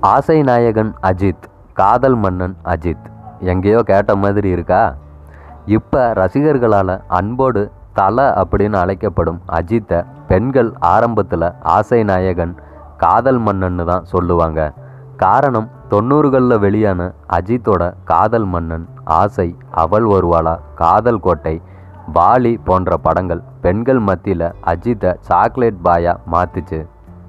ஆசை நாயகன் அஜித் காதல் மன்னன் அஜித் எங்கேயோ கேட்ட மாதிரி இருக்கா இப்போ ரசிகர்களால் அன்போடு தலை அப்படின்னு அழைக்கப்படும் அஜித்தை பெண்கள் ஆரம்பத்தில் ஆசை நாயகன் காதல் மன்னன்னு தான் சொல்லுவாங்க காரணம் தொண்ணூறுகளில் வெளியான அஜித்தோட காதல் மன்னன் ஆசை அவள் வருவாளா காதல் கோட்டை வாலி போன்ற படங்கள் பெண்கள் மத்தியில் அஜித்தை சாக்லேட் பாயா மாத்துச்சு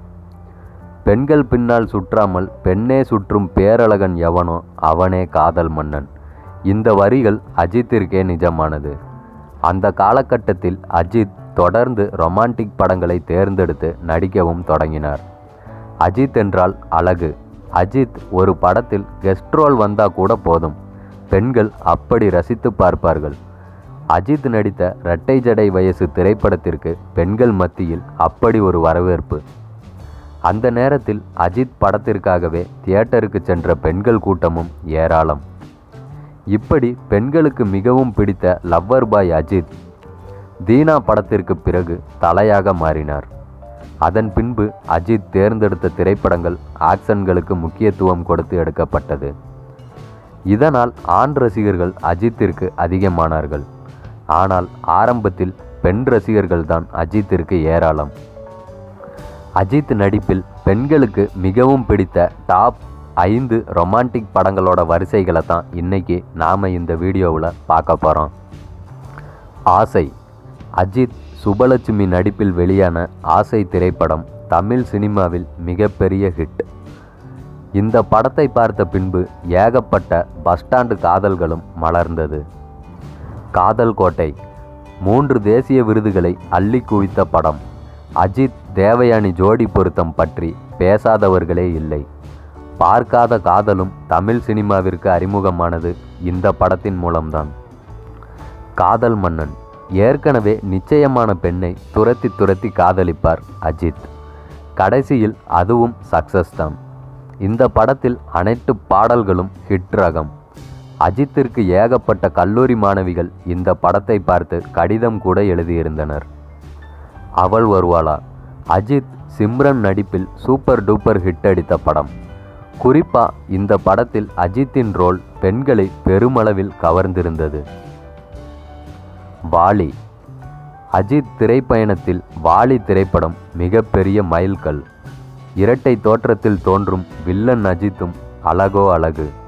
பெண்கள் பின்னால் சுற்றாமல் பெண்ணே சுற்றும் பேரழகன் எவனோ அவனே காதல் மன்னன் இந்த வரிகள் அஜித்திற்கே நிஜமானது அந்த காலகட்டத்தில் அஜித் தொடர்ந்து ரொமான்டிக் படங்களை தேர்ந்தெடுத்து நடிக்கவும் தொடங்கினார் அஜித் என்றால் அழகு அஜித் ஒரு படத்தில் கெஸ்ட் ரோல் வந்தால் கூட போதும் பெண்கள் அப்படி ரசித்து பார்ப்பார்கள் அஜித் நடித்த இரட்டை ஜடை வயசு திரைப்படத்திற்கு பெண்கள் மத்தியில் அப்படி ஒரு வரவேற்பு அந்த நேரத்தில் அஜித் படத்திற்காகவே தியேட்டருக்கு சென்ற பெண்கள் கூட்டமும் ஏராளம் இப்படி பெண்களுக்கு மிகவும் பிடித்த லவ்வர் பாய் அஜித் தீனா படத்திற்கு பிறகு தலையாக மாறினார் அதன் பின்பு அஜித் தேர்ந்தெடுத்த திரைப்படங்கள் ஆக்ஷன்களுக்கு முக்கியத்துவம் கொடுத்து எடுக்கப்பட்டது இதனால் ஆண் ரசிகர்கள் அஜித்திற்கு அதிகமானார்கள் ஆனால் ஆரம்பத்தில் பெண் ரசிகர்கள்தான் அஜித்திற்கு ஏராளம் அஜித் நடிப்பில் பெண்களுக்கு மிகவும் பிடித்த டாப் ஐந்து ரொமான்டிக் படங்களோட வரிசைகளை தான் இன்னைக்கு நாம் இந்த வீடியோவில் பார்க்க போகிறோம் ஆசை அஜித் சுபலட்சுமி நடிப்பில் வெளியான ஆசை திரைப்படம் தமிழ் சினிமாவில் மிகப்பெரிய ஹிட் இந்த படத்தை பார்த்த பின்பு ஏகப்பட்ட பஸ் ஸ்டாண்டு காதல்களும் மலர்ந்தது காதல் கோட்டை மூன்று தேசிய விருதுகளை அள்ளி குவித்த படம் அஜித் தேவயானி ஜோடி பொருத்தம் பற்றி பேசாதவர்களே இல்லை பார்க்காத காதலும் தமிழ் சினிமாவிற்கு அறிமுகமானது இந்த படத்தின் மூலம்தான் காதல் மன்னன் ஏற்கனவே நிச்சயமான பெண்ணை துரத்தி துரத்தி காதலிப்பார் அஜித் கடைசியில் அதுவும் சக்சஸ் தான் இந்த படத்தில் அனைத்து பாடல்களும் ஹிட் ரகம் அஜித்திற்கு ஏகப்பட்ட கல்லூரி மாணவிகள் இந்த படத்தை பார்த்து கடிதம் கூட எழுதியிருந்தனர் அவள் வருவாளா அஜித் சிம்ரன் நடிப்பில் சூப்பர் டூப்பர் ஹிட் அடித்த படம் குறிப்பா இந்த படத்தில் அஜித்தின் ரோல் பெண்களை பெருமளவில் கவர்ந்திருந்தது வாலி அஜித் திரைப்பயணத்தில் வாலி திரைப்படம் மிகப்பெரிய மைல்கல் இரட்டை தோற்றத்தில் தோன்றும் வில்லன் அஜித்தும் அழகோ அழகு